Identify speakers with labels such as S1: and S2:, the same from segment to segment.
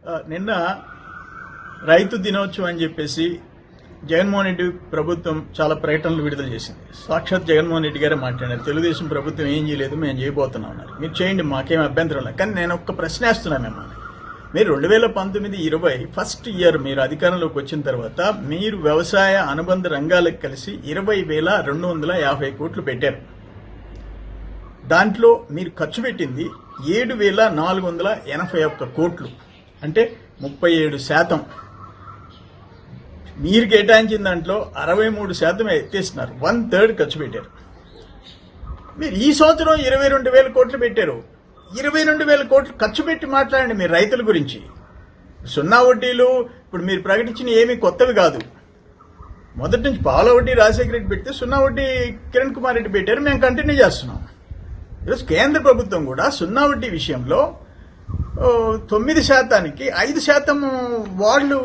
S1: ఆ, నిన్న రైతు దినోత్సవం అని చెప్పేసి జగన్మోహన్ రెడ్డి ప్రభుత్వం చాలా ప్రకటనలు విడుదల చేసింది సాక్షాత్ జగన్మోహన్ రెడ్డి గారే మాట్లాడారు తెలుగుదేశం ప్రభుత్వం ఏం చేయలేదు మేము చేయబోతున్నాం అన్నారు మీరు చేయండి మాకేం అభ్యంతరం లేదు కానీ నేను ఒక్క ప్రశ్న వేస్తున్నాను మిమ్మల్ని మీరు రెండు వేల పంతొమ్మిది ఇరవై ఫస్ట్ ఇయర్ మీరు అధికారంలోకి వచ్చిన తర్వాత మీరు వ్యవసాయ అనుబంధ రంగాలకు కలిసి ఇరవై వేల రెండు వందల యాభై కోట్లు పెట్టారు దాంట్లో మీరు ఖర్చు పెట్టింది ఏడు వేల నాలుగు వందల ఎనభై ఒక్క కోట్లు అంటే ముప్పై ఏడు శాతం మీరు కేటాయించిన దాంట్లో అరవై మూడు శాతం ఎత్తేస్తున్నారు వన్ థర్డ్ ఖర్చు పెట్టారు మీరు ఈ సంవత్సరం ఇరవై రెండు వేల కోట్లు పెట్టారు ఇరవై రెండు వేల కోట్లు ఖర్చు పెట్టి మాట్లాడండి మీరు రైతుల గురించి సున్నా వడ్డీలు ఇప్పుడు మీరు ప్రకటించిన ఏమీ కొత్తవి కాదు మొదటి నుంచి పాల వడ్డీ రాజశేఖర రెడ్డి పెడితే సున్నా వడ్డీ కిరణ్ కుమార్ రెడ్డి పెట్టారు మేము కంటిన్యూ చేస్తున్నాం ఈరోజు కేంద్ర ప్రభుత్వం కూడా సున్నా వడ్డీ విషయంలో ఓ, తొమ్మిది శాతానికి ఐదు శాతం వాళ్ళు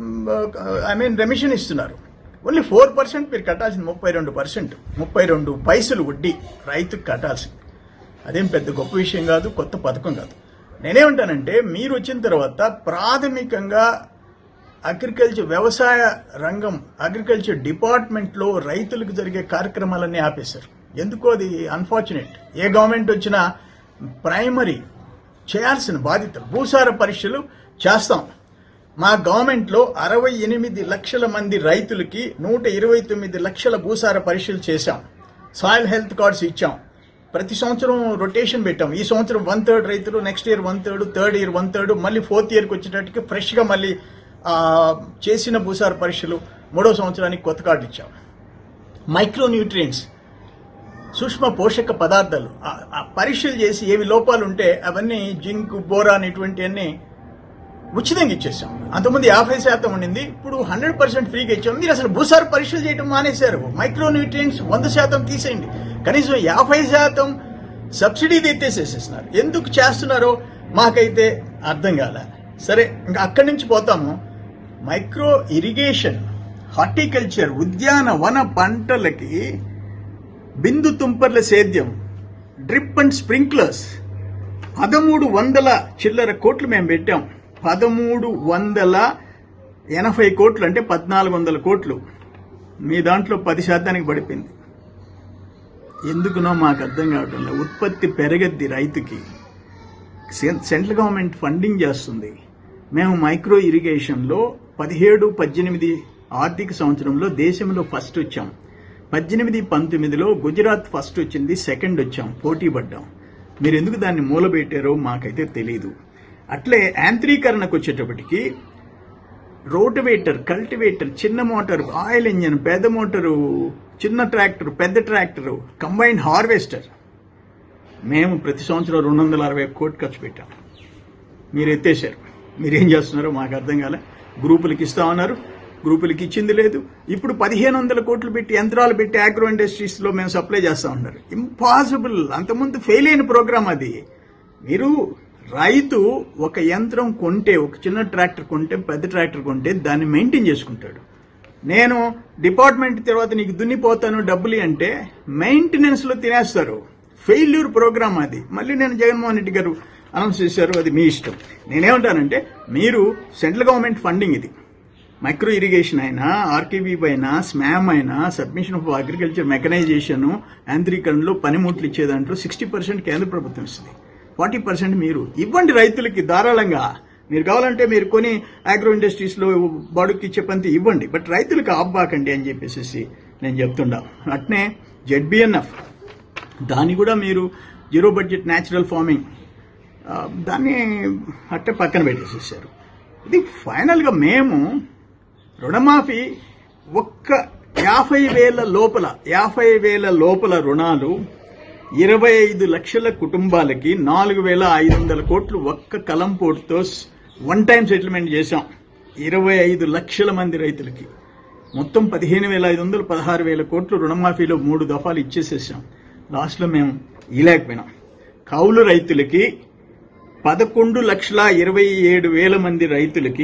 S1: ఐ మీన్ రెమిషన్ ఇస్తున్నారు ఓన్లీ ఫోర్ పర్సెంట్ మీరు కట్టాల్సింది ముప్పై రెండు పర్సెంట్ ముప్పై రెండు పైసలు వడ్డీ రైతుకు కట్టాల్సింది అదేం పెద్ద గొప్ప విషయం కాదు కొత్త పథకం కాదు నేనేమంటానంటే మీరు వచ్చిన తర్వాత ప్రాథమికంగా అగ్రికల్చర్ వ్యవసాయ రంగం అగ్రికల్చర్ డిపార్ట్మెంట్లో రైతులకు జరిగే కార్యక్రమాలన్నీ ఆపేశారు ఎందుకో అది అన్ఫార్చునేట్ ఏ గవర్నమెంట్ వచ్చినా ప్రైమరీ చేయాల్సిన బాధ్యతలు భూసార పరీక్షలు చేస్తాం మా గవర్నమెంట్లో అరవై ఎనిమిది లక్షల మంది రైతులకి నూట ఇరవై తొమ్మిది లక్షల భూసార పరీక్షలు చేశాం సాయిల్ హెల్త్ కార్డ్స్ ఇచ్చాం ప్రతి సంవత్సరం రొటేషన్ పెట్టాం ఈ సంవత్సరం వన్ థర్డ్ రైతులు next year one third third year one third మళ్ళీ ఫోర్త్ ఇయర్కి వచ్చేటట్టుకి ఫ్రెష్గా మళ్ళీ ఆ, చేసిన భూసార పరీక్షలు మూడో సంవత్సరానికి కొత్త కార్డు ఇచ్చాం మైక్రో న్యూట్రియంట్స్ సూక్ష్మ పోషక పదార్థాలు ఆ- ఆ పరీక్షలు చేసి ఏవి లోపాలు ఉంటే అవన్నీ జింక్ బోరాన్ ఇటువంటివన్నీ ఉచితంగా ఇచ్చేసాం అంతకుముందు యాభై శాతం ఉండింది ఇప్పుడు హండ్రెడ్ పర్సెంట్ ఫ్రీగా ఇచ్చాం మీరు అసలు భూసార పరీక్షలు చేయడం మానేశారు మైక్రో న్యూట్రియంట్స్ వంద శాతం తీసేయండి కనీసం యాభై శాతం సబ్సిడీ ఎత్తేసేసేస్తున్నారు ఎందుకు చేస్తున్నారో మాకైతే అర్థం కాల సరే ఇంకా అక్కడి నుంచి పోతాము మైక్రో ఇరిగేషన్ హార్టికల్చర్ ఉద్యాన వన పంటలకి బిందు తుంపర్ల సేద్యం డ్రిప్ అండ్ స్ప్రింక్లర్స్ పదమూడు వందల చిల్లర కోట్లు మేము పెట్టాం పదమూడు వందల ఎనభై కోట్లు అంటే పద్నాలుగు వందల కోట్లు మీ దాంట్లో పది శాతానికి పడిపోయింది ఎందుకునో మాకు అర్థం కావటం లేదు ఉత్పత్తి పెరగద్ది రైతుకి సెం- సెంట్రల్ గవర్నమెంట్ ఫండింగ్ చేస్తుంది మేము మైక్రో ఇరిగేషన్లో పదిహేడు పద్దెనిమిది ఆర్థిక సంవత్సరంలో దేశంలో ఫస్ట్ వచ్చాం పద్దెనిమిది పంతొమ్మిదిలో గుజరాత్ ఫస్ట్ వచ్చింది సెకండ్ వచ్చాం పోటీ పడ్డాం మీరు ఎందుకు దాన్ని మూలబెట్టారో మాకైతే తెలియదు అట్లే యాంత్రీకరణకు వచ్చేటప్పటికి రోటివేటర్ కల్టివేటర్ చిన్న మోటార్ ఆయిల్ ఇంజన్ పెద్ద మోటారు చిన్న ట్రాక్టర్ పెద్ద ట్రాక్టర్ కంబైన్డ్ హార్వెస్టర్ మేము ప్రతి సంవత్సరం రెండు వందల అరవై కోట్లు ఖర్చు పెట్టాం మీరు ఎత్తేసారు మీరేం చేస్తున్నారో మాకు అర్థం కాలే గ్రూపులకి ఇస్తా ఉన్నారు గ్రూపులకి ఇచ్చింది లేదు ఇప్పుడు పదిహేను వందల కోట్లు పెట్టి యంత్రాలు పెట్టి ఆగ్రో ఇండస్ట్రీస్ లో మేము సప్లై చేస్తా ఉన్నారు ఇంపాసిబుల్ అంతకుముందు ఫెయిల్ అయిన ప్రోగ్రామ్ అది మీరు రైతు ఒక యంత్రం కొంటే ఒక చిన్న ట్రాక్టర్ కొంటే పెద్ద ట్రాక్టర్ కొంటే దాన్ని మెయింటైన్ చేసుకుంటాడు నేను డిపార్ట్మెంట్ తర్వాత నీకు దున్నిపోతాను డబ్బులు అంటే మెయింటెనెన్స్ లో తినేస్తారు ఫెయిల్యూర్ ప్రోగ్రామ్ అది మళ్ళీ నేను జగన్మోహన్ రెడ్డి గారు అనౌన్స్ చేశారు అది మీ ఇష్టం నేనేమంటానంటే మీరు సెంట్రల్ గవర్నమెంట్ ఫండింగ్ ఇది మైక్రో ఇరిగేషన్ అయినా ఆర్కేబీ అయినా స్మామ్ అయినా సబ్మిషన్ ఆఫ్ అగ్రికల్చర్ మెకనైజేషన్ యాంత్రీకరణలో పనిముట్లు ఇచ్చే దాంట్లో సిక్స్టీ పర్సెంట్ కేంద్ర ప్రభుత్వం ఇస్తుంది ఫార్టీ పర్సెంట్ మీరు ఇవ్వండి రైతులకి ధారాళంగా మీరు కావాలంటే మీరు కొని ఆగ్రో ఇండస్ట్రీస్ లో బాడుకి ఇచ్చే పంతి ఇవ్వండి బట్ రైతులకు ఆబ్బాకండి అని చెప్పేసి నేను చెప్తుండా అట్నే జెడ్బిఎన్ఎఫ్ దాన్ని కూడా మీరు జీరో బడ్జెట్ న్యాచురల్ ఫార్మింగ్ ఆ, దాన్ని అట్టే పక్కన పెట్టేసేసారు ఇది ఫైనల్గా మేము రుణమాఫీ ఒక్క యాభై వేల లోపల యాభై వేల లోపల రుణాలు ఇరవై ఐదు లక్షల కుటుంబాలకి నాలుగు వేల ఐదు వందల కోట్లు ఒక్క కలంపోటుతో వన్ టైం సెటిల్మెంట్ చేశాం ఇరవై ఐదు లక్షల మంది రైతులకి మొత్తం పదిహేను వేల ఐదు వందలు పదహారు వేల కోట్లు రుణమాఫీలో మూడు దఫాలు ఇచ్చేసేసాం లాస్ట్లో మేము ఇలేకపోయినాం కౌలు రైతులకి పదకొండు లక్షల ఇరవై ఏడు వేల మంది రైతులకి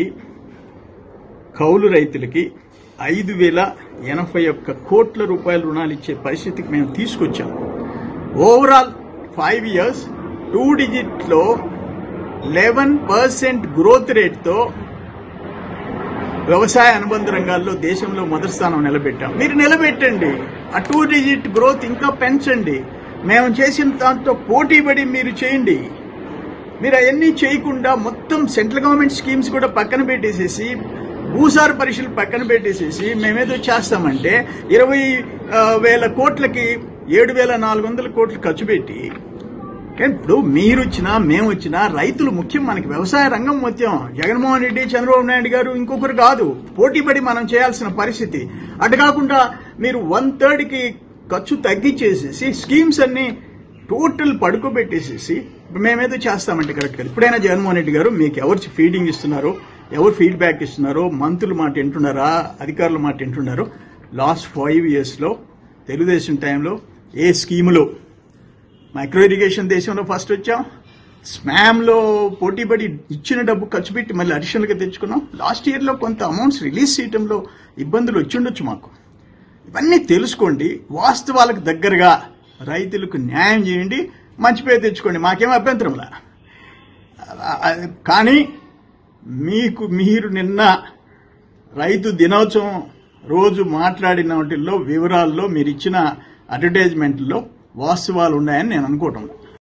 S1: కౌలు రైతులకి ఐదు వేల ఎనభై ఒక్క కోట్ల రూపాయల రుణాలు ఇచ్చే పరిస్థితికి మేము తీసుకొచ్చాం ఓవరాల్ ఫైవ్ ఇయర్స్ టూ డిజిట్లో లెవెన్ పర్సెంట్ గ్రోత్ రేట్తో వ్యవసాయ అనుబంధ రంగాల్లో దేశంలో మొదటి స్థానం నిలబెట్టాం మీరు నిలబెట్టండి ఆ టూ డిజిట్ గ్రోత్ ఇంకా పెంచండి మేము చేసిన దాంతో పోటీపడి మీరు చేయండి మీరు అవన్నీ చేయకుండా మొత్తం సెంట్రల్ గవర్నమెంట్ స్కీమ్స్ కూడా పక్కన పెట్టేసేసి భూసార పరీక్షలు పక్కన పెట్టేసేసి మేమేదో చేస్తామంటే ఇరవై ఆ, వేల కోట్లకి ఏడు వేల నాలుగు వందల కోట్లు ఖర్చు పెట్టి కానీ ఇప్పుడు మీరు వచ్చినా మేము వచ్చినా రైతులు ముఖ్యం మనకి వ్యవసాయ రంగం ముఖ్యం జగన్మోహన్ రెడ్డి చంద్రబాబు నాయుడు గారు ఇంకొకరు కాదు పోటీపడి మనం చేయాల్సిన పరిస్థితి అటు కాకుండా మీరు వన్ థర్డ్ కి ఖర్చు తగ్గించేసేసి స్కీమ్స్ అన్ని టోటల్ పడుకోబెట్టేసేసి ఇప్పుడు మేమేదో చేస్తామంటే కరెక్ట్ కదా ఇప్పుడైనా జగన్మోహన్ రెడ్డి గారు మీకు ఎవరు ఫీడింగ్ ఇస్తున్నారు ఎవరు ఫీడ్బ్యాక్ ఇస్తున్నారో మంత్రుల మాట వింటున్నారా అధికారుల మాట వింటున్నారో లాస్ట్ ఫైవ్ ఇయర్స్లో తెలుగుదేశం టైంలో ఏ స్కీములో మైక్రో ఇరిగేషన్ దేశంలో ఫస్ట్ వచ్చాం స్మామ్లో పోటీపడి ఇచ్చిన డబ్బు ఖర్చు పెట్టి మళ్ళీ అడిషనల్గా తెచ్చుకున్నాం లాస్ట్ ఇయర్లో కొంత అమౌంట్స్ రిలీజ్ చేయడంలో ఇబ్బందులు వచ్చిండొచ్చు మాకు ఇవన్నీ తెలుసుకోండి వాస్తవాలకు దగ్గరగా రైతులకు న్యాయం చేయండి మంచి పేరు తెచ్చుకోండి మాకేం అభ్యంతరంలా ఆ- ఆ- కానీ మీకు మీరు నిన్న రైతు దినోత్సవం రోజు మాట్లాడిన వాటిల్లో వివరాల్లో మీరు ఇచ్చిన అడ్వర్టైజ్మెంట్లో వాస్తవాలు ఉన్నాయని నేను అనుకోవటం